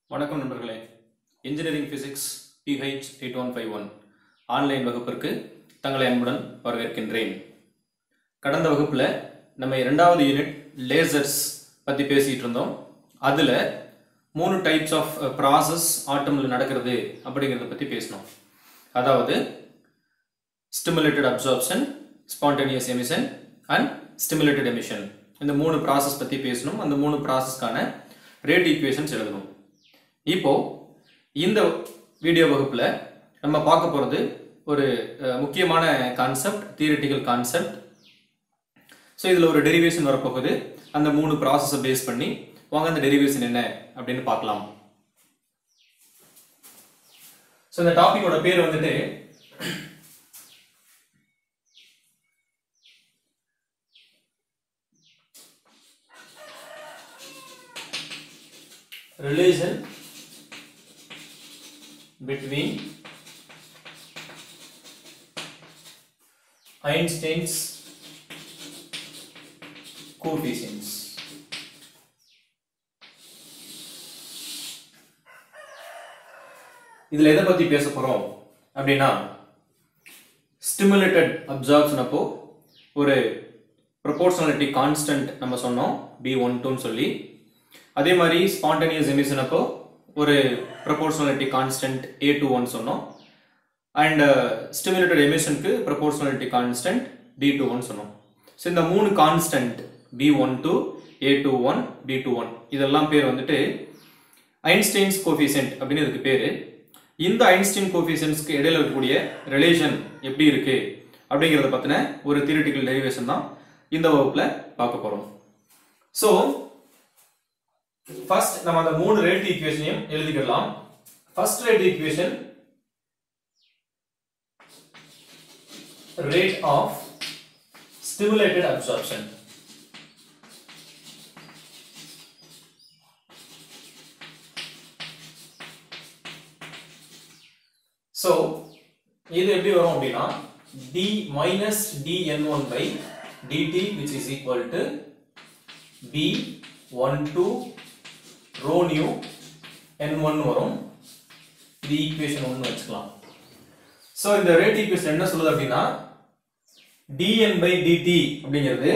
வணக்கம் நண்பர்களே engineering physics PH eight one five one online வகுப்பிற்கு தங்களை அன்புடன் வரவேற்கின்றேன் கடந்த வகுப்பில் நம்ம இரண்டாவது யூனிட் லேசர்ஸ் பற்றி பேசிகிட்டு இருந்தோம் அதில் மூணு டைப்ஸ் ஆஃப் ப்ராசஸ் ஆட்டமில் நடக்கிறது அப்படிங்கிறத பற்றி பேசினோம் அதாவது stimulated absorption spontaneous emission and stimulated emission இந்த மூணு ப்ராசஸ் பற்றி பேசணும் அந்த மூணு ப்ராசஸ்க்கான ரேட் ஈக்குவேஷன்ஸ் எழுதணும் இப்போ இந்த வீடியோ வகுப்பில் நம்ம பார்க்க போகிறது ஒரு அஹ், முக்கியமான கான்செப்ட் தியரிட்டிக்கல் கான்செப்ட் ஸோ இதில் ஒரு டெரிவேஷன் வரப்போகுது அந்த மூணு ப்ராசஸை பேஸ் பண்ணி வாங்க அந்த டெரிவேஷன் என்ன அப்படின்னு பார்க்கலாம் ஸோ இந்த டாபிக்கோட பேர் வந்துட்டு relation between Einstein's coefficients. இதுல எதை பத்தி பேச போறோம் அப்படின்னா ஸ்டிமுலேட்டட் அப்சார்ப்ஷன் அப்போ ஒரு ப்ரொபோர்ஷனாலிட்டி கான்ஸ்டன்ட் நம்ம சொன்னோம் பி ஒன் டூன்னு சொல்லி அதே மாதிரி ஸ்பான்டேனியஸ் எமிஷன் அப்போ ஒரு proportionality constant A two one சொன்னோம் அண்ட் ஸ்டிமுலேட்டட் எமிஷனுக்கு proportionality constant D two one சொன்னோம் ஸோ இந்த மூணு constant B one two A two one B two one இதெல்லாம் பேர் வந்துட்டு ஐன்ஸ்டைன்ஸ் கோஃபிஷியன்ட் அப்படின்னு இதுக்கு பேர் இந்த ஐன்ஸ்டைன் கோஃபிஷியன்ஸ்க்கு இடையில இருக்கக்கூடிய ரிலேஷன் எப்படி இருக்கு அப்படிங்கிறத பற்றின ஒரு தியரிட்டிக்கல் டெரிவேஷன் தான் இந்த வகுப்பில் பார்க்க போகிறோம் ஸோ ஃபர்ஸ்ட் நம்ம அந்த மூணு ரேட் ஈக்குவேஷனையும் எழுதிக்கலாம் first rate equation rate of stimulated absorption so இது எப்படி வரும் அப்படின்னா d minus dn one by dt which is equal to B one two rho nu N one வரும் இது ஈக்குவேஷன் ஒன்று வச்சுக்கலாம் ஸோ இந்த ரேட் ஈக்குவேஷன் என்ன சொல்லுது அப்படின்னா dn பை dt அப்படிங்கிறது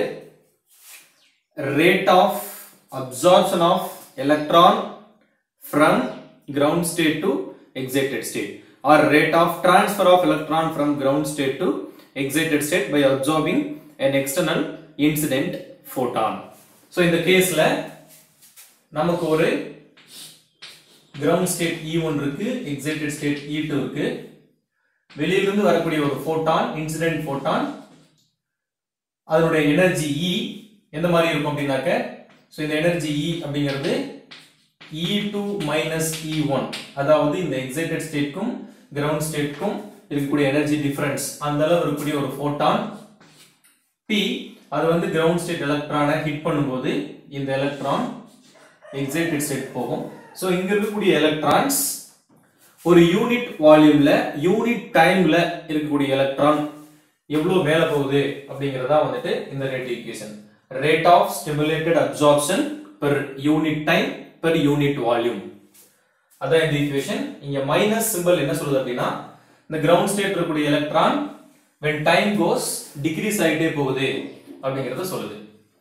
rate of absorption of electron from ground state to excited state or rate of transfer of electron from ground state to excited state by absorbing an external incident photon so இந்த கேஸ்ல நமக்கு ஒரு ground state E one இருக்கு excited state E two இருக்கு வெளியிலிருந்து வரக்கூடிய ஒரு photon incident photon அதனுடைய எனர்ஜி இ எந்த மாதிரி இருக்கும் அப்படின்னாக்க ஸோ இந்த எனர்ஜி இ அப்படிங்கிறது இ டூ மைனஸ் இ ஒன் அதாவது இந்த எக்ஸைட்டட் ஸ்டேட்க்கும் கிரவுண்ட் ஸ்டேட்க்கும் இருக்கக்கூடிய எனர்ஜி டிஃபரன்ஸ் அந்த அளவு இருக்கக்கூடிய ஒரு ஃபோட்டான் பி அது வந்து கிரவுண்ட் ஸ்டேட் எலக்ட்ரானை ஹிட் பண்ணும்போது இந்த எலக்ட்ரான் எக்ஸைட்டட் ஸ்டேட் போகும் ஸோ இங்க இருக்கக்கூடிய எலக்ட்ரான்ஸ் ஒரு யூனிட் வால்யூம்ல யூனிட் டைம்ல இருக்கக்கூடிய எலக்ட்ரான் எவ்வளவு மேல போகுது அப்படிங்கறதா வந்துட்டு இந்த rate equation rate of stimulated absorption per unit time per unit volume அதான் இந்த ஈக்குவேஷன் இங்க மைனஸ் சிம்பல் என்ன சொல்லுது அப்படின்னா இந்த கிரவுண்ட் ஸ்டேட் இருக்கக்கூடிய electron when time goes decrease ஆயிட்டே போகுது அப்படிங்கறத சொல்லுது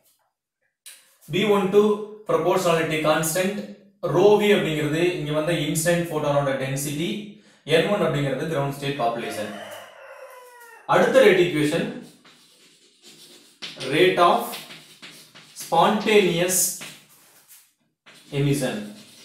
B12 proportionality constant rho v அப்படிங்கிறது இங்க வந்த இன்ஸ்டன்ட் போட்டானோட டென்சிட்டி n1 அப்படிங்கிறது கிரவுண்ட் ஸ்டேட் பாப்புலேஷன் அடுத்த rate equation rate of spontaneous emission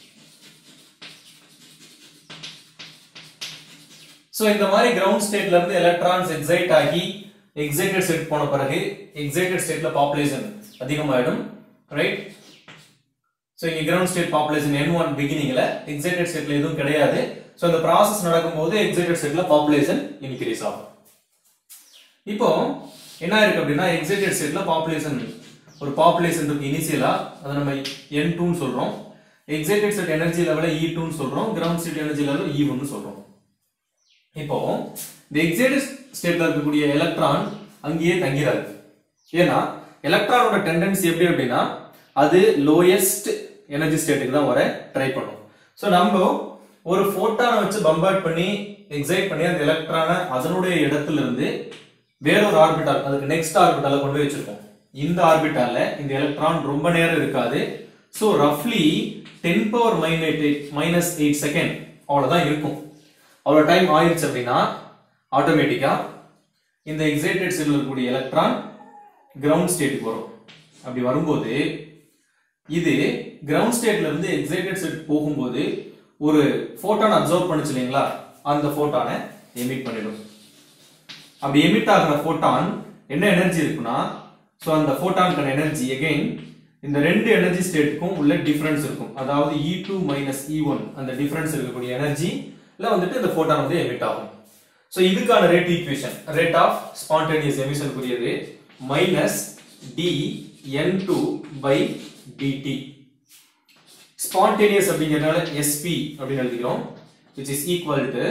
so இந்த மாதிரி கிரவுண்ட் ஸ்டேட்ல இருந்து எலக்ட்ரான்ஸ் எக்ஸைட் ஆகி எக்ஸைட்டட் ஸ்டேட் போன பிறகு எக்ஸைட்டட் ஸ்டேட்ல பாப்புலேஷன் அதிகமாயிடும் ரைட் ஸோ இங்க ground state population N one பிகினிங்ல எக்ஸைட்டட் ஸ்டேட்ல எதுவும் கிடையாது ஸோ இந்த ப்ராசஸ் நடக்கும்போது எக்ஸைட்டட் ஸ்டேட்ல பாப்புலேஷன் இன்க்ரீஸ் ஆகும் இப்போ என்ன இருக்கு அப்படின்னா எக்ஸைட்டட் ஸ்டேட்ல பாப்புலேஷன் ஒரு பாப்புலேஷன் இருக்கு இனிஷியலா அதை நம்ம என் டூன்னு சொல்றோம் எக்ஸைட்டட் ஸ்டேட் எனர்ஜி லெவல இ டூன்னு சொல்றோம் ground state energy level E ஒன்னு சொல்றோம் இப்போ இந்த எக்ஸைட்டட் ஸ்டேட்ல இருக்கக்கூடிய எலக்ட்ரான் அங்கேயே தங்கிறாது ஏன்னா எலக்ட்ரானோட டெண்டன்சி எப்படி அப்படின்னா அது லோயஸ்ட் எனர்ஜி ஸ்டேட்டுக்கு தான் வர ட்ரை பண்ணும் ஸோ நம்ம ஒரு ஃபோட்டானை வச்சு பம்பார்ட் பண்ணி எக்ஸைட் பண்ணி அந்த எலக்ட்ரானை அதனுடைய இடத்துல இருந்து வேறொரு ஆர்பிட்டால் அதுக்கு நெக்ஸ்ட் ஆர்பிட்டால கொண்டு போய் வச்சிருக்கோம் இந்த ஆர்பிட்டால இந்த எலக்ட்ரான் ரொம்ப நேரம் இருக்காது ஸோ ரஃப்லி ten power minus eight second அவ்வளோதான் இருக்கும் அவ்வளோ டைம் ஆயிடுச்சு அப்படின்னா ஆட்டோமேட்டிக்கா இந்த எக்ஸைட்டட் செல்லில் இருக்கக்கூடிய எலக்ட்ரான் கிரவுண்ட் ஸ்டேட்டுக்கு வரும் அப்படி வரும்போது இது கிரவுண்ட் ஸ்டேட்ல இருந்து எக்ஸைட்டட் ஸ்டேட் போகும்போது ஒரு போட்டான் அப்சர்வ் பண்ணுச்சு இல்லைங்களா அந்த போட்டானை எமிட் பண்ணிடும் அப்படி எமிட் ஆகிற போட்டான் என்ன எனர்ஜி இருக்குன்னா ஸோ அந்த போட்டானுக்கான எனர்ஜி அகைன் இந்த ரெண்டு எனர்ஜி ஸ்டேட்டுக்கும் உள்ள டிஃபரன்ஸ் இருக்கும் அதாவது E two minus E one அந்த டிஃபரன்ஸ் இருக்கக்கூடிய எனர்ஜி வந்துட்டு இந்த போட்டான் வந்து எமிட் ஆகும் ஸோ இதுக்கான rate equation rate of spontaneous emission கூடியது minus D N two by dt spontaneous அப்படிங்கிறதுனால எஸ்பி அப்படின்னு எழுதிக்கிறோம் which is equal to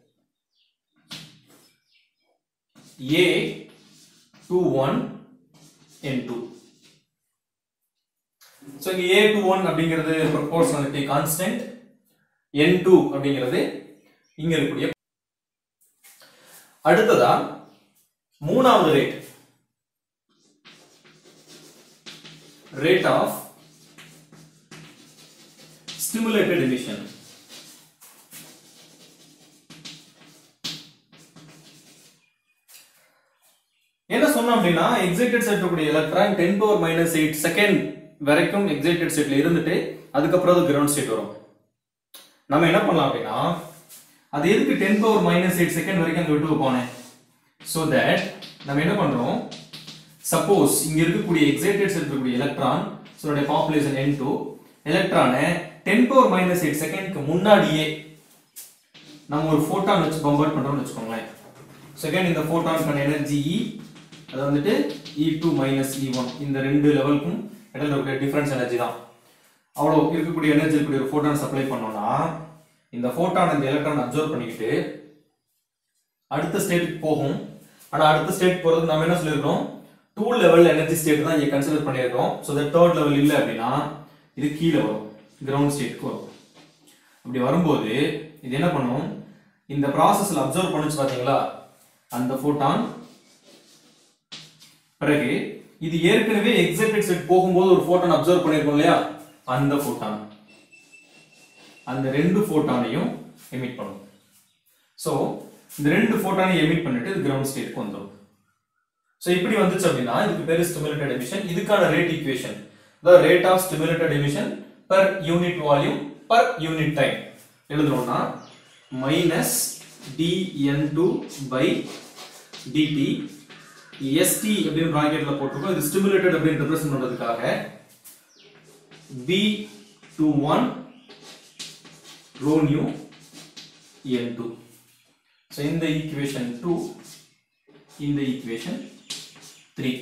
a to 1 n 2 so இங்க a to 1 அப்படிங்கிறது ப்ரொபோர்ஷனாலிட்டி கான்ஸ்டன்ட் n 2 அப்படிங்கிறது இங்க இருக்கக்கூடிய அடுத்ததா மூணாவது rate rate of stimulated emission என்ன சொன்னோம் அப்படின்னா எக்ஸைட்டட் செட் கூடிய electron ten power minus eight second வரைக்கும் எக்ஸைட்டட் செட்ல இருந்துட்டு அதுக்கப்புறம் அது கிரவுண்ட் ஸ்டேட் வரும் நம்ம என்ன பண்ணலாம் அப்படின்னா அது எதுக்கு ten power minus eight second வரைக்கும் அங்க விட்டு வைப்பானே ஸோ தட் நம்ம என்ன பண்றோம் சப்போஸ் இங்க இருக்கக்கூடிய எக்ஸைட்டட் செட் இருக்கக்கூடிய electron so population N two எலக்ட்ரானை டென் பவர் மைனஸ் எயிட் செகண்ட்க்கு முன்னாடியே நம்ம ஒரு ஃபோட்டான் வச்சு பம்பர்ட் பண்றோம்னு வச்சுக்கோங்களேன் செகண்ட் இந்த ஃபோட்டானுக்கான எனர்ஜி இ அது வந்துட்டு E two minus E one இந்த ரெண்டு லெவலுக்கும் இடையில இருக்கிற டிஃபரன்ஸ் எனர்ஜி தான் அவ்வளோ இருக்கக்கூடிய எனர்ஜி இருக்கக்கூடிய ஒரு ஃபோட்டான் சப்ளை பண்ணோம்னா இந்த ஃபோட்டான் இந்த எலக்ட்ரான் அப்சர்வ் பண்ணிக்கிட்டு அடுத்த ஸ்டேட்டுக்கு போகும் ஆனா அடுத்த ஸ்டேட் போறது நம்ம என்ன சொல்லியிருக்கோம் டூ லெவல் எனர்ஜி ஸ்டேட் தான் இங்க கன்சிடர் பண்ணியிருக்கோம் ஸோ தட் தேர்ட் லெவல் இல்லை அப்படின்னா இது கீழே வரும் கிரவுண்ட் ஸ்டேட்க்கு வரும் அப்படி வரும்போது இது என்ன பண்ணும் இந்த ப்ராசஸ்ல அப்சர்வ் பண்ணுச்சு பாத்தீங்களா அந்த ஃபோட்டான் பிறகு இது ஏற்கனவே எக்ஸைட்டட் செட் போகும்போது ஒரு ஃபோட்டான் அப்சர்வ் பண்ணிருக்கோம் இல்லையா அந்த ஃபோட்டான் அந்த ரெண்டு ஃபோட்டானையும் எமிட் பண்ணும் ஸோ இந்த ரெண்டு ஃபோட்டானையும் எமிட் பண்ணிட்டு இது கிரவுண்ட் ஸ்டேட்க்கு வந்துடும் ஸோ இப்படி வந்துச்சு அப்படின்னா இதுக்கு பேரு ஸ்டிமுலேட்டட் எமிஷன் இதுக்கான rate equation the rate of stimulated emission per unit volume per unit time எழுதுறோம்னா minus dn2 two by dt st அப்படின்னு ப்ராக்கெட்ல போட்டிருக்கோம் இது ஸ்டிமுலேட்டட் அப்படின்னு ரெப்ரசென்ட் பண்றதுக்காக B two one rho nu N two so இந்த equation two இந்த equation three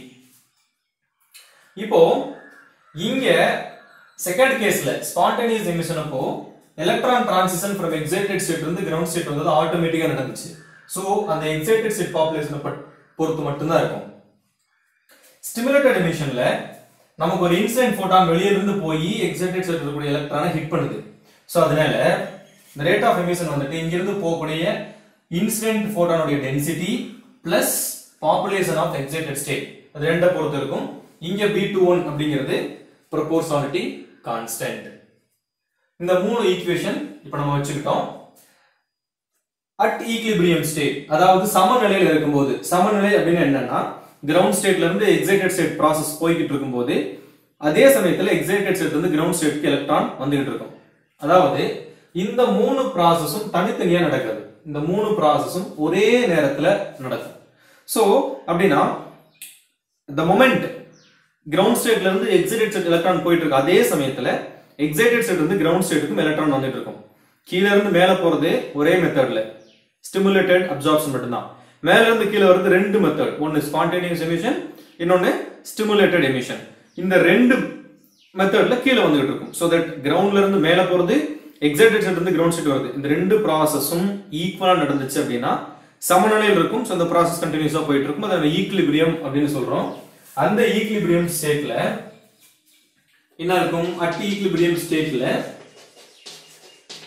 இப்போ இங்க செகண்ட் கேஸ்ல ஸ்பான்டேனியஸ் எமிஷன் அப்போ electron transition from excited state இருந்து கிரவுண்ட் ஸ்டேட் வந்தது ஆட்டோமேட்டிக்கா நடந்துச்சு ஸோ அந்த எக்ஸைட்டட் ஸ்டேட் பாப்புலேஷனை பொறுத்து மட்டும்தான் இருக்கும் ஸ்டிமுலேட்டட் எமிஷன்ல நமக்கு ஒரு இன்சிடென்ட் போட்டான் வெளியே இருந்து போய் எக்ஸைட்டட் ஸ்டேட் இருக்கக்கூடிய எலக்ட்ரானை ஹிட் பண்ணுது ஸோ அதனால இந்த ரேட் ஆஃப் எமிஷன் வந்துட்டு இங்கிருந்து போகக்கூடிய இன்சிடென்ட் போட்டானுடைய density plus population of excited state அது ரெண்டை பொறுத்து இருக்கும் இங்க பி டூ ஒன் அப்படிங்கிறது ப்ரொபோர்ஷனாலிட்டி கான்ஸ்டன்ட் இந்த மூணு ஈக்குவேஷன் இப்போ நம்ம வச்சுக்கிட்டோம் அட் ஈக்லிபிரியம் ஸ்டேட் அதாவது சமநிலையில் இருக்கும்போது சமநிலை அப்படின்னு என்னன்னா கிரவுண்ட் ஸ்டேட்ல இருந்து எக்ஸைட்டட் ஸ்டேட் ப்ராசஸ் போய்கிட்டு இருக்கும்போது அதே சமயத்துல எக்ஸைட்டட் ஸ்டேட் வந்து கிரவுண்ட் ஸ்டேட்க்கு எலக்ட்ரான் வந்துகிட்டு இருக்கும் அதாவது இந்த மூணு ப்ராசஸும் தனித்தனியா நடக்காது இந்த மூணு ப்ராசஸும் ஒரே நேரத்துல நடக்கும் சோ அப்படின்னா the moment கிரவுண்ட் ஸ்டேட்ல இருந்து எக்ஸைட்டட் ஸ்டேட் எலக்ட்ரான் போயிட்டு இருக்கு அதே சமயத்துல எக்ஸைட்டட் ஸ்டேட் இருந்து கிரவுண்ட் ஸ்டேட்டுக்கும் எலக்ட்ரான் வந்துட்டு இருக்கும் கீழ இருந்து மேல போறது ஒரே மெத்தட்ல ஸ்டிமுலேட்டட் அப்சார்ப்ஷன் மட்டும்தான் மேல இருந்து கீழே வருது ரெண்டு மெத்தட் ஒன்னு ஸ்பான்டேனியஸ் எமிஷன் இன்னொன்னு ஸ்டிமுலேட்டட் எமிஷன் இந்த ரெண்டு மெத்தட்ல கீழே வந்துகிட்டு இருக்கும் சோ தட் கிரவுண்ட்ல இருந்து மேல போறது எக்ஸைட்டட் ஸ்டேட் இருந்து கிரவுண்ட் ஸ்டேட் வருது இந்த ரெண்டு ப்ராசஸும் ஈக்குவலா நடந்துச்சு அப்படின்னா சமநிலையில் இருக்கும் ஸோ அந்த ப்ராசஸ் கண்டினியூஸா போயிட்டு இருக்கும் அதை ஈக்லிபிரியம் அப்படின்னு சொல்றோம் அந்த ஈக்லிபிரியம் ஸ்டேட்ல என்ன இருக்கும் அட் ஈக்லிபிரியம் ஸ்டேட்ல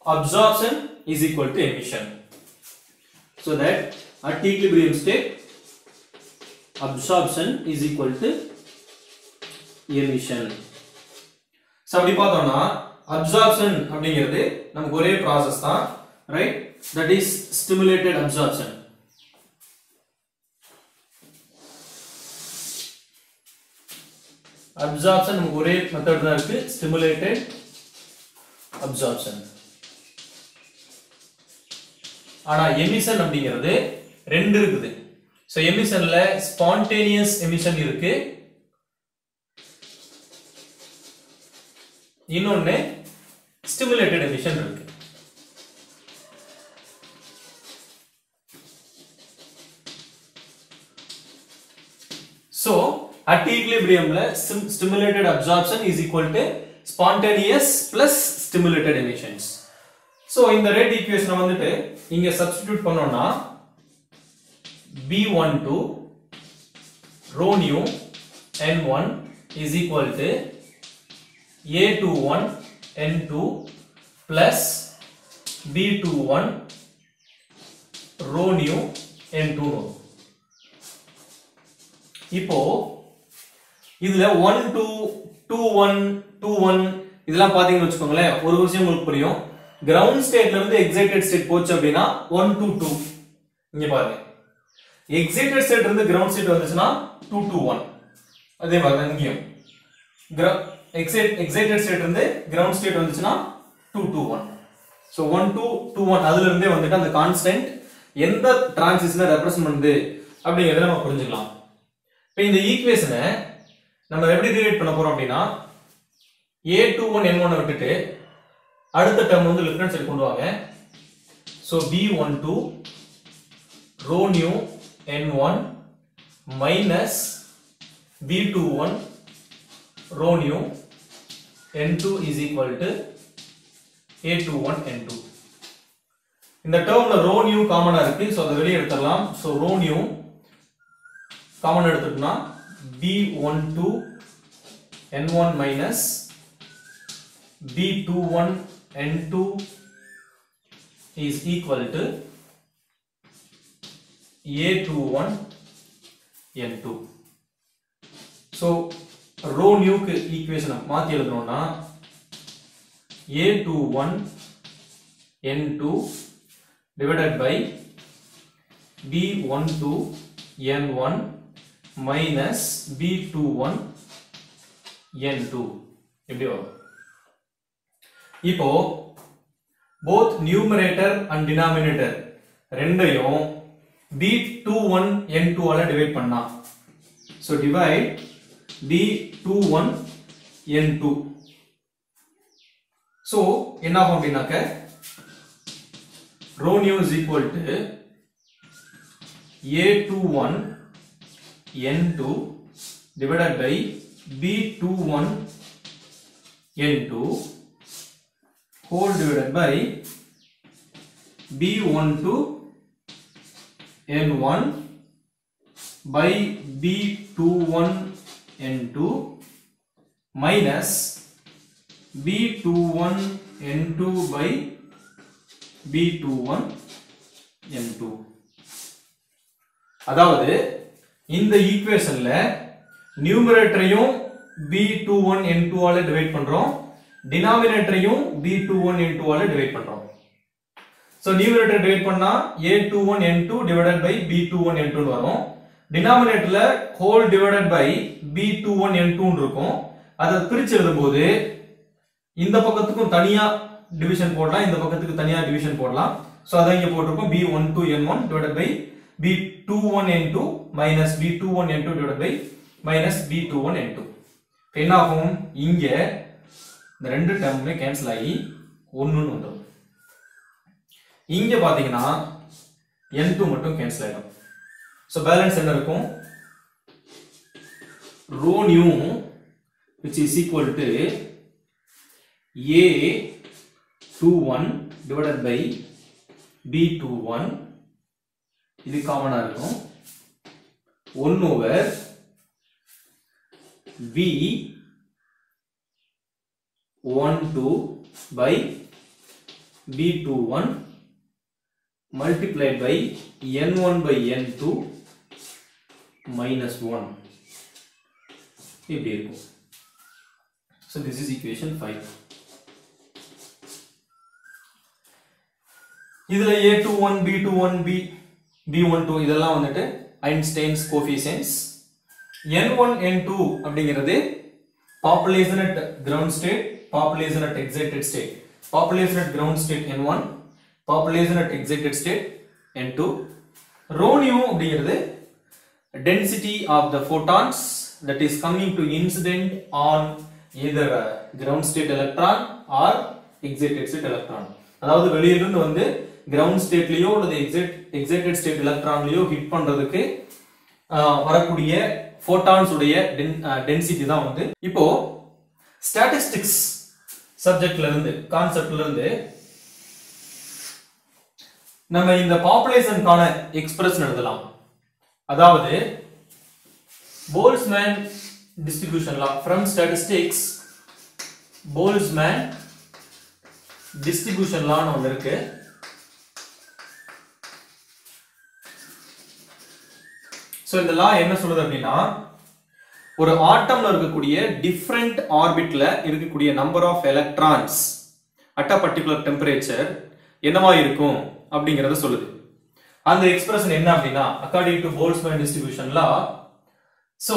absorption is equal to emission so that at equilibrium state absorption is equal to emission so அப்படி பார்த்தோம்னா அப்சார்ப்ஷன் அப்படிங்கிறது நமக்கு ஒரே ப்ராசஸ் தான் right that is stimulated absorption absorption நமக்கு ஒரே மெத்தட் தான் இருக்கு ஸ்டிமுலேட்டட் அப்சார்ப்ஷன் ஆனா எமிஷன் அப்படிங்கிறது ரெண்டு இருக்குது ஸோ எமிஷன்ல ஸ்பான்டேனியஸ் எமிஷன் இருக்கு இன்னொன்னு ஸ்டிமுலேட்டட் எமிஷன் இருக்கு So, at equilibriumல stimulated absorption is equal to spontaneous plus stimulated emissions. So, இந்த ரேட் ஈக்குவேஷன் வந்துட்டு இங்க சப்ஸ்டிடியூட் பண்ணோம்னா B12 rho nu N1 is equal to A21 N2 plus B21 rho nu N2 வரும். இப்போ இதுல one two two one two one இதெல்லாம் பாத்தீங்கன்னு வச்சுக்கோங்களேன் ஒரு விஷயம் உங்களுக்கு புரியும் கிரவுண்ட் ஸ்டேட்ல இருந்து எக்ஸைட்டட் ஸ்டேட் போச்சு அப்படின்னா ஒன் டூ டூ இங்க பாருங்க எக்ஸைட்டட் ஸ்டேட் இருந்து கிரவுண்ட் ஸ்டேட் வந்துச்சுன்னா டூ டூ ஒன் அதே மாதிரி தான் இங்கேயும் எக்ஸைட்டட் ஸ்டேட் இருந்து கிரவுண்ட் ஸ்டேட் வந்துச்சுன்னா two two one so one two two one அதுல இருந்தே வந்துட்டு அந்த கான்ஸ்டன்ட் எந்த டிரான்சிஷனை ரெப்ரசன்ட் பண்ணுது அப்படிங்கறத நம்ம புரிஞ்சுக்கலாம் இப்போ இந்த ஈக்குவேஷனை நம்ம எப்படி டிவைட் பண்ண போறோம் அப்படின்னா A two one N one விட்டுட்டு அடுத்த டேர்ம் வந்து லெஃப்ட் ஹேண்ட் சைடு கொண்டு வாங்க so B one two rho nu N one minus B two one rho nu N two is equal to A two one N two இந்த டேர்ம்ல row new காமனா இருக்கு so அதை வெளியே எடுத்துடலாம் ஸோ ரோ நியூ காமன் எடுத்துட்டோம்னா B one two N one minus B two one N two is equal to A two one N two so rho நியூக்கு ஈக்குவேஷனை மாற்றி எழுதணும்னா A two one N two divided by B one two n1 minus b21 n2 எப்படி வரும் இப்போ both numerator and denominator ரெண்டையும் b21 n2 ஆல divide பண்ணா so divide b21 n2 so என்ன ஆகும் அப்படின்னாக்க rho nu is equal to A21 N2 divided by B21 N2 whole divided by B12 N1 by B21 N2 minus B21 N2 by B21 N2 அதாவது இந்த ஈக்குவேஷன்ல நியூமரேட்டரையும் B two one N two ஆல divide பண்றோம் டினாமினேட்டரையும் B two one N two ஆல divide பண்றோம் so numerator divide பண்ணா A two one N two divided by B two one N two வரும் டினாமினேட்டர்ல whole divided by B two one N two இருக்கும் அதை பிரிச்சு எழுதும்போது இந்த பக்கத்துக்கும் தனியா டிவிஷன் போடலாம் இந்த பக்கத்துக்கு தனியா டிவிஷன் போடலாம் ஸோ அதை இங்க போட்டிருக்கோம் B one two N one divided by B21 N2 minus B21 N2 divided by minus B21 N2 இப்ப என்ன ஆகும் இங்க இந்த ரெண்டு டேர்முமே கேன்சல் ஆகி ஒண்ணுன்னு வந்துடும் இங்க பாத்தீங்கன்னா N2 மட்டும் கேன்சல் ஆயிடும் ஸோ பேலன்ஸ் என்ன இருக்கும் rho nu which is equal to A two one divided by B two one இது காமனா இருக்கும் one over V one two by b21 multiplied by n1 by n2 minus 1 இப்படி இருக்கும் so this is equation 5 இதுல a21 b21 b b12 இதெல்லாம் வந்துட்டு Einstein's coefficients n1 n2 அப்படிங்கிறது population at ground state population at excited state population at ground state n1 population at excited state n2 rho nu அப்படிங்கிறது density of the photons that is coming to incident on either a ground state electron or excited state electron அதாவது வெளியிலிருந்து வந்து ground ஸ்டேட்லயோ அல்லது excite excited state எலக்ட்ரான்லயோ hit பண்றதுக்கு ஆஹ், வரக்கூடிய photons உடைய டென்சிட்டி தான் வந்து இப்போ ஸ்டாட்டிஸ்டிக்ஸ் சப்ஜெக்ட்ல இருந்து கான்செப்ட்ல இருந்து நம்ம இந்த பாப்புலேஷனுக்கான எக்ஸ்பிரஷன் எழுதலாம் அதாவது Boltzmann distribution law from statistics Boltzmann distribution லான்னு ஒன்று இருக்கு ஸோ இந்த லா என்ன சொல்லுது அப்படின்னா ஒரு ஆட்டம்ல இருக்கக்கூடிய டிஃப்ரெண்ட் ஆர்பிட்ல இருக்கக்கூடிய number of electrons at a particular temperature என்னவா இருக்கும் அப்படிங்கறத சொல்லுது அந்த எக்ஸ்பிரஷன் என்ன அப்படின்னா according to Boltzmann distribution law so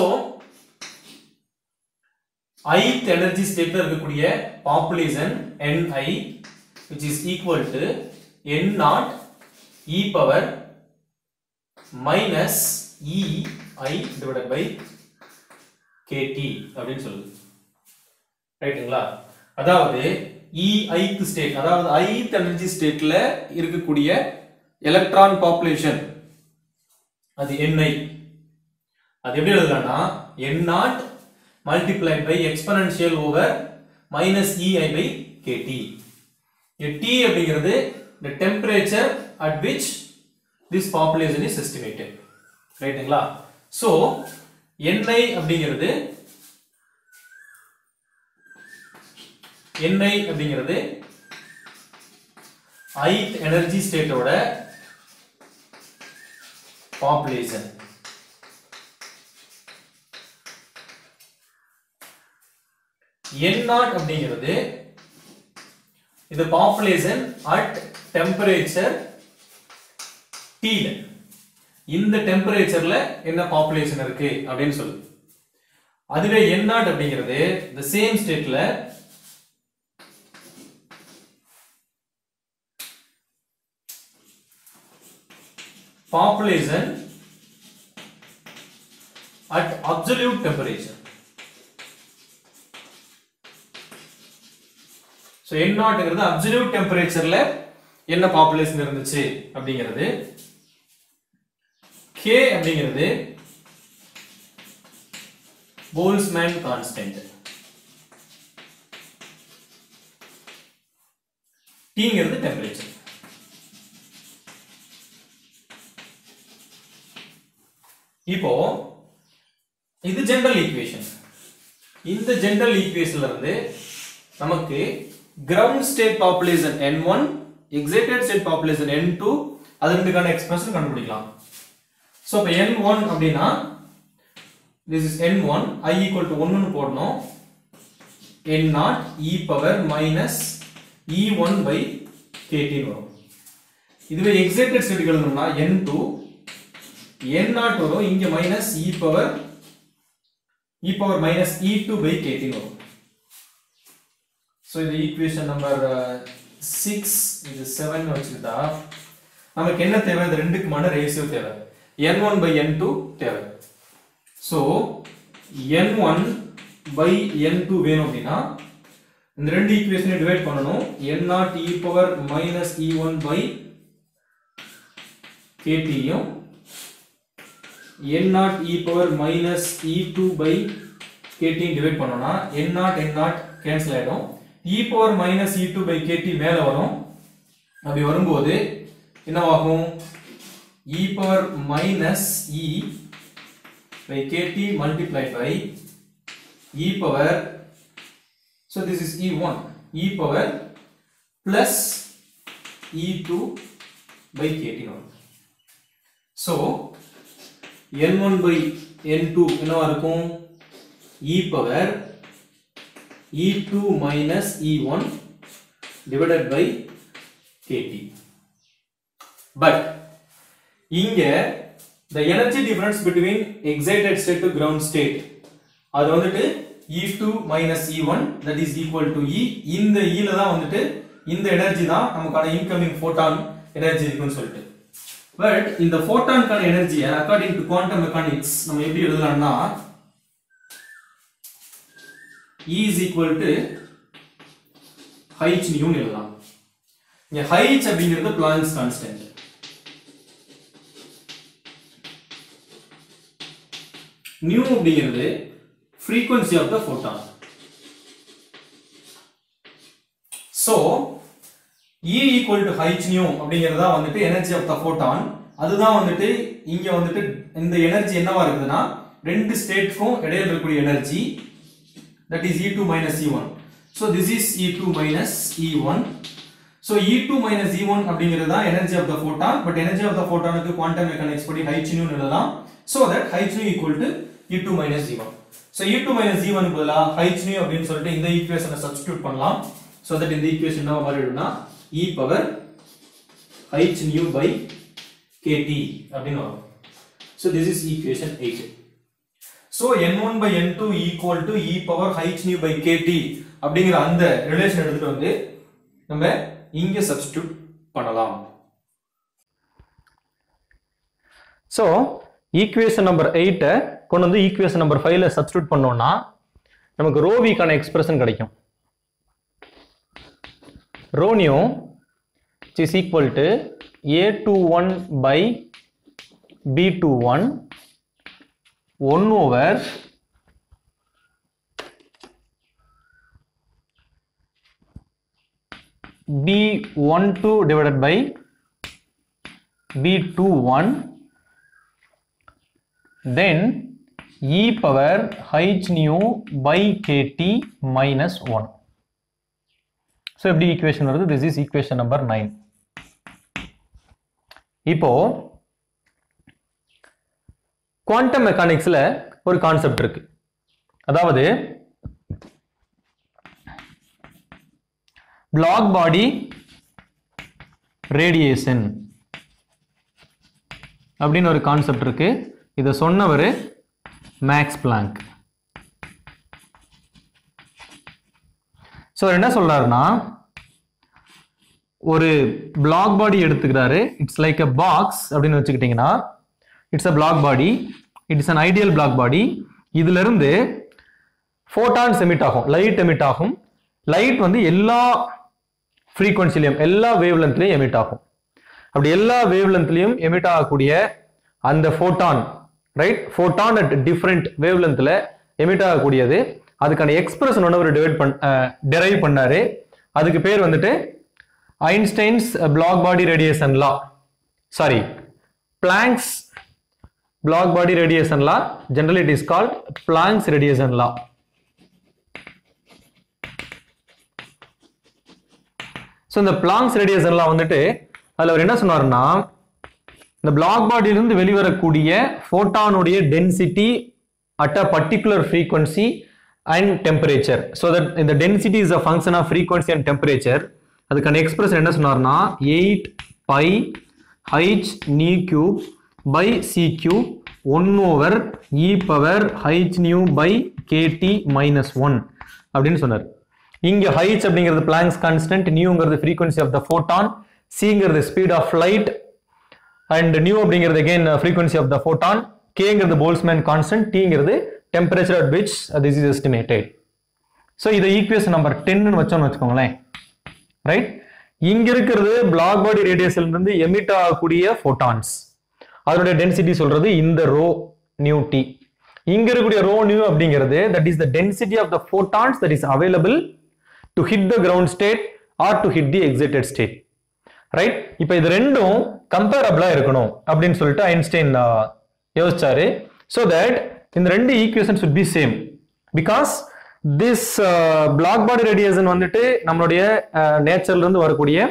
ith energy ஸ்டேட்ல இருக்கக்கூடிய population ni which is equal to n naught e power minus E i divided by kt அப்படின்னு சொல்லுது ரைட்டுங்களா அதாவது இ ஐத் ஸ்டேட் அதாவது ஐத் எனர்ஜி ஸ்டேட்ல இருக்கக்கூடிய எலக்ட்ரான் பாப்புலேஷன் அது ni அது எப்படி எழுதலாம்னா n naught multiplied by exponential over minus ei by kt இங்க t அப்படிங்கிறது the temperature at which this population is estimated ரைட்டுங்களா so ni அப்படிங்கிறது ni அப்படிங்கிறது ith எனர்ஜி ஸ்டேட்டோட பாப்புலேஷன் n நாட் அப்படிங்கிறது இது பாப்புலேஷன் அட் டெம்பரேச்சர் T ல இந்த டெம்பரேச்சர்ல என்ன பாப்புலேஷன் இருக்கு அப்படின்னு சொல்லுது அதுவே n நாட் அப்படிங்கிறது the சேம் ஸ்டேட்ல population at absolute temperature so N நாட்டுங்கிறது அப்சல்யூட் டெம்பரேச்சர்ல என்ன பாப்புலேஷன் இருந்துச்சு அப்படிங்கிறது கே அப்படிங்கிறது போல்ஸ்மேன் கான்ஸ்டன்ட் டீங்கிறது டெம்பரேச்சர் இப்போ இது ஜெனரல் ஈக்குவேஷன் இந்த ஜெனரல் ஈக்குவேஷன்ல இருந்து நமக்கு ground state population n1 excited state population n2 அது ரெண்டுக்கான எக்ஸ்பிரஷன் கண்டுபிடிக்கலாம் சோ இப்போ n1 அப்படின்னா this is n1 i equal to 1 னு போடணும் n0 e power minus e1 by kt னு வரும் இதுவே எக்ஸைட்டட் ஸ்டேட் எழுதணும்னா n2 n0 வரும் இங்க minus e power e power minus e2 by kt னு வரும் ஸோ இது ஈக்குவேஷன் நம்பர் சிக்ஸ் இது செவன் வச்சுக்கிட்டா நமக்கு என்ன தேவை இது ரெண்டுக்குமான ரேஷியோ தேவை N one by N two தேவை so N one by N two வேணும் அப்படின்னா இந்த ரெண்டு ஈக்குவேஷனை டிவைட் பண்ணணும் N naught E power minus E one by கேடியும் N naught E power minus E two by கேடியும் டிவைட் பண்ணோம்னா என் நாட் என் நாட் கேன்சல் ஆயிடும் E power minus E two by KT மேல வரும் அப்படி வரும்போது என்னவாகும் E power minus E by KT multiplied by E power so this is E one E power plus E2 by KT வரும் so N1 by N2 என்னவா இருக்கும் E power E2 minus E1 divided by KT. But இங்க the energy difference between excited state to ground state அது வந்துட்டு E2 minus E1 that is equal to E இந்த E ல தான் வந்துட்டு இந்த எனர்ஜி தான் நமக்கான இன்கமிங் photon எனர்ஜி இருக்குன்னு சொல்லிட்டு பட் இந்த போட்டான்கான எனர்ஜியை அக்கார்டிங் டு குவாண்டம் மெக்கானிக்ஸ் நம்ம எப்படி எழுதலாம்னா E is equal to h nu எழுதலாம் இங்க h அப்படிங்கிறது பிளாங்க்ஸ் கான்ஸ்டன்ட் nu அப்படிங்கிறது frequency of the photon so E equal to h nu அப்படிங்கிறதா வந்துட்டு எனர்ஜி ஆஃப் த photon அதுதான் வந்துட்டு இங்க வந்துட்டு இந்த எனர்ஜி என்னவா இருக்குதுன்னா ரெண்டு ஸ்டேட்க்கும் இடையில இருக்கக்கூடிய energy that is E2 minus E1 so this is E2 minus E1 so E2 minus E1 அப்படிங்கிறது தான் energy of the photon but energy of the photonக்கு குவாண்டம் மெக்கானிக்ஸ் படி h nu னு எழுதலாம் so that h nu equal to E2 minus E1 so E2 minus E1 க்கு பதிலா h nu அப்படின்னு சொல்லிட்டு இந்த ஈக்குவேஷனை சப்ஸ்டிட்யூட் பண்ணலாம் so that இந்த ஈக்குவேஷன் என்ன மாறிடும்னா e power h nu by kt அப்படின்னு வரும் so this is equation 8 so n1 by n2 equal to e power h nu by kt அப்படிங்கிற அந்த ரிலேஷன் எடுத்துட்டு வந்து நம்ம இங்க சப்ஸ்டிட்யூட் பண்ணலாம் ஸோ ஈக்குவேஷன் நம்பர் எயிட்டை கொண்டு வந்து ஈக்குவேஷன் நம்பர் ஃபைவ்ல சப்ஸ்டியூட் பண்ணோம்னா நமக்கு ரோவிக்கான எக்ஸ்பிரஷன் கிடைக்கும் rho nu is equal to A two one by B two one one over B one two divided by B two one then e power h nu by kt minus 1 so எப்படி equation வருது this is equation number 9 இப்போ quantum மெக்கானிக்ஸ்ல ஒரு concept இருக்கு அதாவது black body radiation அப்படின்னு ஒரு concept இருக்கு இதை சொன்னவர் மேக்ஸ் பிளாங்க் ஸோ என்ன சொல்றாருன்னா ஒரு பிளாக் பாடி எடுத்துக்கிறாரு இட்ஸ் லைக் அ பாக்ஸ் அப்படின்னு வச்சுக்கிட்டிங்கன்னா it's a black body it's an ideal black body இதுல இருந்து ஃபோட்டான்ஸ் எமிட் ஆகும் லைட் எமிட் ஆகும் லைட் வந்து எல்லா ஃப்ரீக்வன்சிலையும் எல்லா வேவ் லென்த்லையும் எமிட் ஆகும் அப்படி எல்லா வேவ் லென்த்லையும் எமிட் ஆகக்கூடிய அந்த photon right photon at different wave லென்த்தில் எமிட் ஆகக்கூடியது அதுக்கான எக்ஸ்பிரஷன் ஒன்று ஒரு டிவைட் பண் டெரைவ் பண்ணாரு அதுக்கு பேர் வந்துட்டு Einstein's black body radiation law sorry Planck's black body radiation law general it is called Planck's radiation law so இந்த பிளாங்க்ஸ் ரேடியேஷன்லாம் வந்துட்டு அதில் அவர் என்ன சொன்னாருன்னா இந்த பிளாக் பாடியிலிருந்து வெளிவரக்கூடிய ஃபோட்டானுடைய density at a particular frequency and temperature so that இந்த density is a function of frequency and temperature அதுக்கான எக்ஸ்பிரஷன் என்ன சொன்னார்னா eight by H nu cube by C cube one over E power H nu by KT minus one அப்படின்னு சொன்னார் இங்க H அப்படிங்கிறது Planck's constant நியூங்கிறது frequency of the photon சிங்கிறது speed of light and nu அப்படிங்கிறது again frequency of the photon கேங்கிறது Boltzmann constant டீங்கிறது temperature at which this is estimated so இதை ஈக்குவேஷன் நம்பர் டென்னு வச்சோம்னு வச்சுக்கோங்களேன் ரைட் இங்க இருக்கிறது பிளாக் பாடி ரேடியஸ்ல இருந்து எமிட் ஆகக்கூடிய ஃபோட்டான்ஸ் அதனுடைய டென்சிட்டி சொல்றது இந்த ரோ நியூ டி இங்க இருக்கக்கூடிய ரோ நியூ அப்படிங்கிறது that is the density of the photons that is available to hit the ground state or to hit the excited state right இப்போ இது ரெண்டும் கம்பேரபிளா இருக்கணும் அப்படின்னு சொல்லிட்டு ஐன்ஸ்டைன் யோசிச்சாரு ஸோ தட் இந்த ரெண்டு equation should be same because this black body radiation வந்துட்டு நம்மளுடைய நேச்சர்ல இருந்து வரக்கூடிய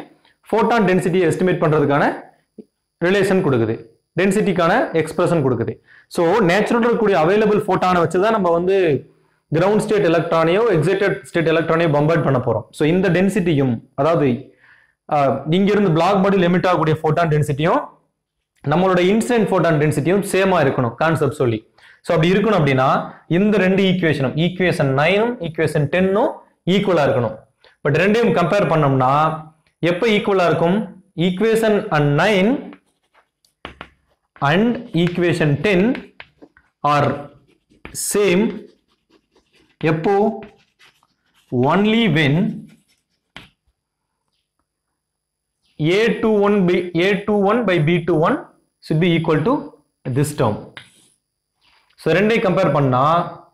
ஃபோட்டான் டென்சிட்டியை எஸ்டிமேட் பண்ணுறதுக்கான ரிலேஷன் கொடுக்குது டென்சிட்டிக்கான எக்ஸ்பிரஷன் கொடுக்குது ஸோ நேச்சுரல் இருக்கக்கூடிய அவைலபிள் ஃபோட்டானை வச்சு தான் நம்ம வந்து கிரவுண்ட் ஸ்டேட் எலக்ட்ரானையோ எக்ஸைட்டட் ஸ்டேட் எலக்ட்ரானையோ பம்பர்ட் பண்ண போகிறோம் ஸோ இந்த டென்சிட்டியும் அதாவது ஆஹ், இங்கிருந்து பிளாக் பாடியில் எமிட் ஆகக்கூடிய ஃபோட்டான் டென்சிட்டியும் நம்மளோட இன்சிடென்ட் ஃபோட்டான் டென்சிட்டியும் சேமா இருக்கணும் கான்செப்ட் சொல்லி ஸோ அப்படி இருக்கணும் அப்படின்னா இந்த ரெண்டு ஈக்குவேஷனும் ஈக்குவேஷன் நைனும் ஈக்குவேஷன் டென்னும் ஈக்குவலா இருக்கணும் பட் ரெண்டையும் கம்பேர் பண்ணோம்னா எப்போ ஈக்குவலா இருக்கும் equation and nine and equation ten are same எப்போ only when a21 by a21 by b21 should be equal to this term so ரெண்டை கம்பேர் பண்ணா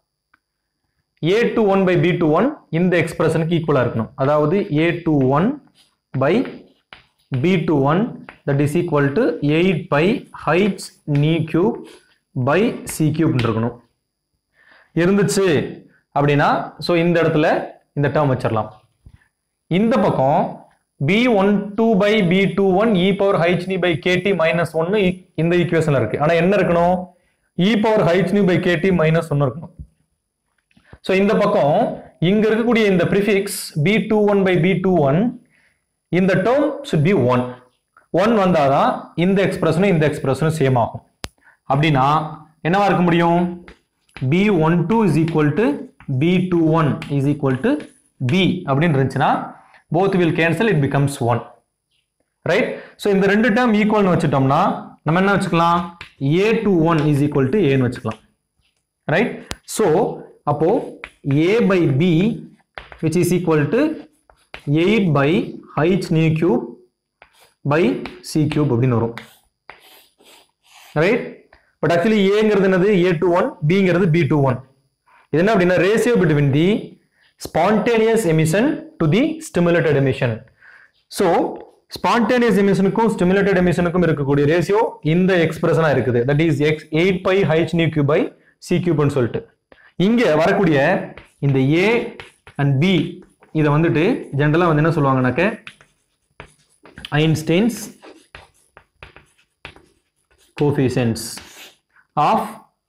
a21 by b21 இந்த எக்ஸ்பிரஷனுக்கு ஈக்குவலா இருக்கணும் அதாவது a21 by b21 that is equal to 8 by h ni cube by c cube இருக்கணும் இருந்துச்சு அப்படின்னா so இந்த இடத்துல இந்த டேர்ம் வச்சிடலாம் இந்த பக்கம் B one two by B two one E power H nu by KT minus ஒன்னு இந்த ஈக்குவேஷன்ல இருக்கு ஆனா என்ன இருக்கணும் E power H nu by KT minus ஒன்னு இருக்கணும் ஸோ இந்த பக்கம் இங்க இருக்கக்கூடிய இந்த prefix B two one by B two one இந்த term should B one one வந்தாதான் இந்த எக்ஸ்பிரஷனும் இந்த எக்ஸ்பிரஷனும் சேம் ஆகும் அப்படின்னா என்னவா இருக்க முடியும் B one two is equal to B two one is equal to B அப்படின்னு இருந்துச்சுன்னா both will cancel it becomes one right so இந்த ரெண்டு டேர்ம் ஈக்குவல்னு வச்சுட்டோம்னா நம்ம என்ன வச்சுக்கலாம் A two one is equal to ஏன்னு வச்சுக்கலாம் ரைட் ஸோ அப்போ A by B which is equal to eight by H nu cube by C cube அப்படின்னு வரும் ரைட் பட் ஆக்சுவலி ஏங்கிறது என்னது ஏ டு ஒன் பிங்கிறது பி டு ஒன் இது என்ன அப்படின்னா ratio between the spontaneous emission to the stimulated emission so spontaneous எமிஷனுக்கும் stimulated எமிஷனுக்கும் இருக்கக்கூடிய ரேஷியோ இந்த எக்ஸ்பிரஷனா இருக்குது that is X eight by H nu cube by C கியூப்னு சொல்லிட்டு இங்க வரக்கூடிய இந்த ஏ அண்ட் பி இதை வந்துட்டு ஜென்ரலாக வந்து என்ன சொல்லுவாங்கன்னாக்க Einstein's coefficients of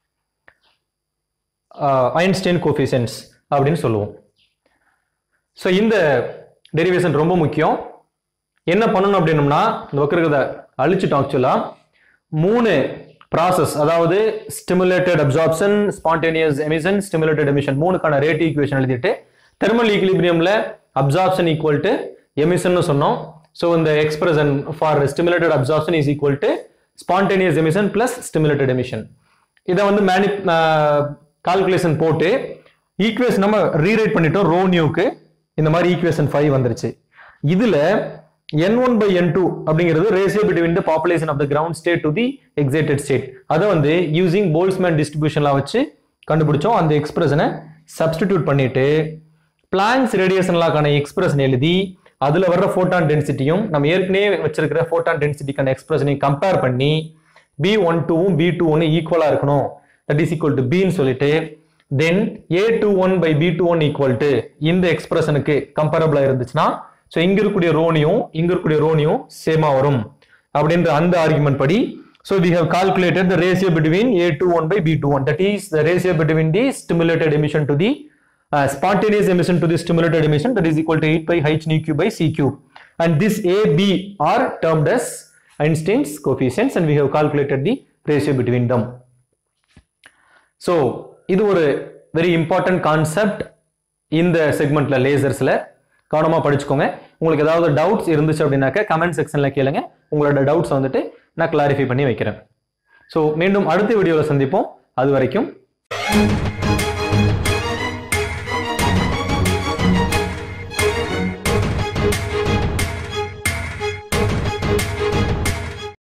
uh, Einstein coefficients அப்படின்னு சொல்லுவோம் ஸோ இந்த டெரிவேஷன் ரொம்ப முக்கியம் என்ன பண்ணணும் அப்படின்னம்னா இந்த வக்கரகதை அழிச்சிட்டோம் ஆக்சுவலாக மூணு ப்ராசஸ் அதாவது stimulated absorption spontaneous emission stimulated emission மூணுக்கான ரேட் ஈக்குவேஷன் எழுதிட்டு தெர்மல் ஈக்லிபிரியமில் அப்சார்ப்ஷன் ஈக்குவல் டு எமிஷன் சொன்னோம் ஸோ இந்த expression for stimulated absorption is equal to spontaneous emission plus stimulated emission இதை வந்து மேனி கால்குலேஷன் போட்டு ஈக்குவேஷன் நம்ம ரீரைட் பண்ணிட்டோம் ரோ நியூக்கு இந்த மாதிரி ஈக்குவேஷன் ஃபைவ் வந்துருச்சு இதுல N one by N two அப்படிங்கிறது ratio between the population of the ground state to the excited state அதை வந்து யூசிங் போல்ஸ்மேன் டிஸ்ட்ரிபியூஷன்லாம் வச்சு கண்டுபிடிச்சோம் அந்த எக்ஸ்பிரஷனை சப்ஸ்டிடியூட் பண்ணிட்டு பிளாங்ஸ் ரேடியேஷன்லாக்கான எக்ஸ்பிரஷன் எழுதி அதுல வர்ற ஃபோட்டான் டென்சிட்டியும் நம்ம ஏற்கனவே வச்சிருக்கிற ஃபோட்டான் டென்சிட்டிக்கான எக்ஸ்பிரஷனையும் கம்பேர் பண்ணி பி ஒன் டூவும் பி டூ ஒன்னு ஈக்குவலா இருக்கணும் தட் இஸ் ஈக்குவல் டு பின்னு சொல்லிட்டு then A two one by B two one equal to இந்த எக்ஸ்பிரஷனுக்கு கம்பேரபிளா இருந்துச்சுன்னா ஸோ இங்க இருக்கக்கூடிய ரோனியும் இங்க இருக்கக்கூடிய ரோனியும் சேமா வரும் அப்படின்ற அந்த ஆர்குமெண்ட் படி so we have calculated the ratio between A two one by B two one that is the ratio between the stimulated emission to the uh, spontaneous emission to the stimulated emission that is equal to 8 by h nu cube by c cube and this a b are termed as Einstein's coefficients and we have calculated the ratio between them so இது ஒரு very important concept இந்த செக்மெண்ட்ல லேசர்ஸ்ல கவனமா படிச்சுக்கோங்க உங்களுக்கு ஏதாவது doubts இருந்துச்சு அப்படின்னாக்க comment செக்ஷன்ல கேளுங்க உங்களோட டவுட்ஸ் வந்துட்டு நான் கிளாரிஃபை பண்ணி வைக்கிறேன் ஸோ மீண்டும் அடுத்த வீடியோவில் சந்திப்போம் அது வரைக்கும்